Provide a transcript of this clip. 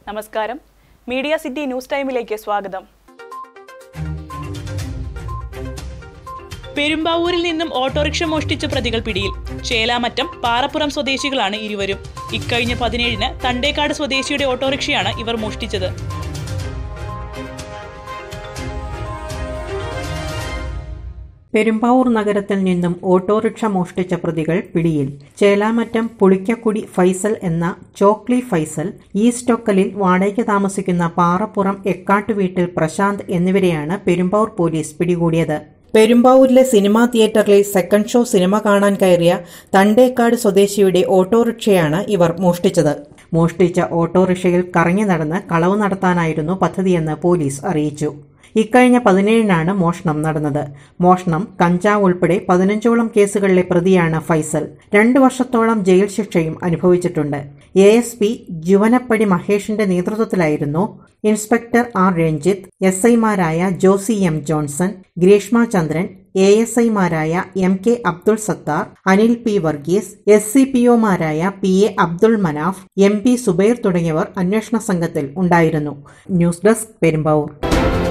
നമസ്കാരം media city news ടൈമിലേക്ക് സ്വാഗതം പെരുമ്പാവൂരിൽ നിന്നും ഓട്ടോറിക്ഷ മോഷ്ടിച്ച പ്രതികൾ പിടിയിൽ ചേലാമറ്റം പാറപ്പുറം സ്വദേശികളാണ് ഇരുവരും ഇക്കഴിഞ്ഞ പതിനേഴിന് തണ്ടേക്കാട് സ്വദേശിയുടെ ഓട്ടോറിക്ഷയാണ് ഇവർ മോഷ്ടിച്ചത് പെരുമ്പാവൂർ നഗരത്തിൽ നിന്നും ഓട്ടോറിക്ഷ മോഷ്ടിച്ച പ്രതികൾ പിടിയിൽ ചേലാമറ്റം പുളിക്കക്കുടി ഫൈസൽ എന്ന ചോക്ലി ഫൈസൽ ഈസ്റ്റൊക്കലിൽ വാടകയ്ക്ക് താമസിക്കുന്ന പാറപ്പുറം എക്കാട്ടുവീട്ടിൽ പ്രശാന്ത് എന്നിവരെയാണ് പെരുമ്പാവൂർ പോലീസ് പിടികൂടിയത് പെരുമ്പാവൂരിലെ സിനിമാ തിയേറ്ററിലെ സെക്കൻഡ് ഷോ സിനിമ കാണാൻ കയറിയ തണ്ടേക്കാട് സ്വദേശിയുടെ ഓട്ടോറിക്ഷയാണ് ഇവർ മോഷ്ടിച്ചത് മോഷ്ടിച്ച ഓട്ടോറിക്ഷയിൽ കറങ്ങി നടന്ന് കളവ് നടത്താനായിരുന്നു പദ്ധതിയെന്ന് പോലീസ് അറിയിച്ചു ഇക്കഴിഞ്ഞ പതിനേഴിനാണ് മോഷണം നടന്നത് മോഷണം കഞ്ചാവ് ഉൾപ്പെടെ പതിനഞ്ചോളം കേസുകളിലെ പ്രതിയാണ് ഫൈസൽ രണ്ടു വർഷത്തോളം ജയിൽ ശിക്ഷയും അനുഭവിച്ചിട്ടുണ്ട് എ എസ് പി ജുവനപ്പടി മഹേഷിന്റെ നേതൃത്വത്തിലായിരുന്നു ഇൻസ്പെക്ടർ ആർ രഞ്ജിത്ത് എസ് ഐമാരായ Josy M Johnson Grishma Chandran A S ഐമാരായ M K Abdul Sathar Anil P Varghese S C P ഒമാരായ P A Abdul Manaf M P Subair തുടങ്ങിയവർ അന്വേഷണ സംഘത്തിൽ ഉണ്ടായിരുന്നു ന്യൂസ് ഡെസ്ക് പെരുമ്പാവൂർ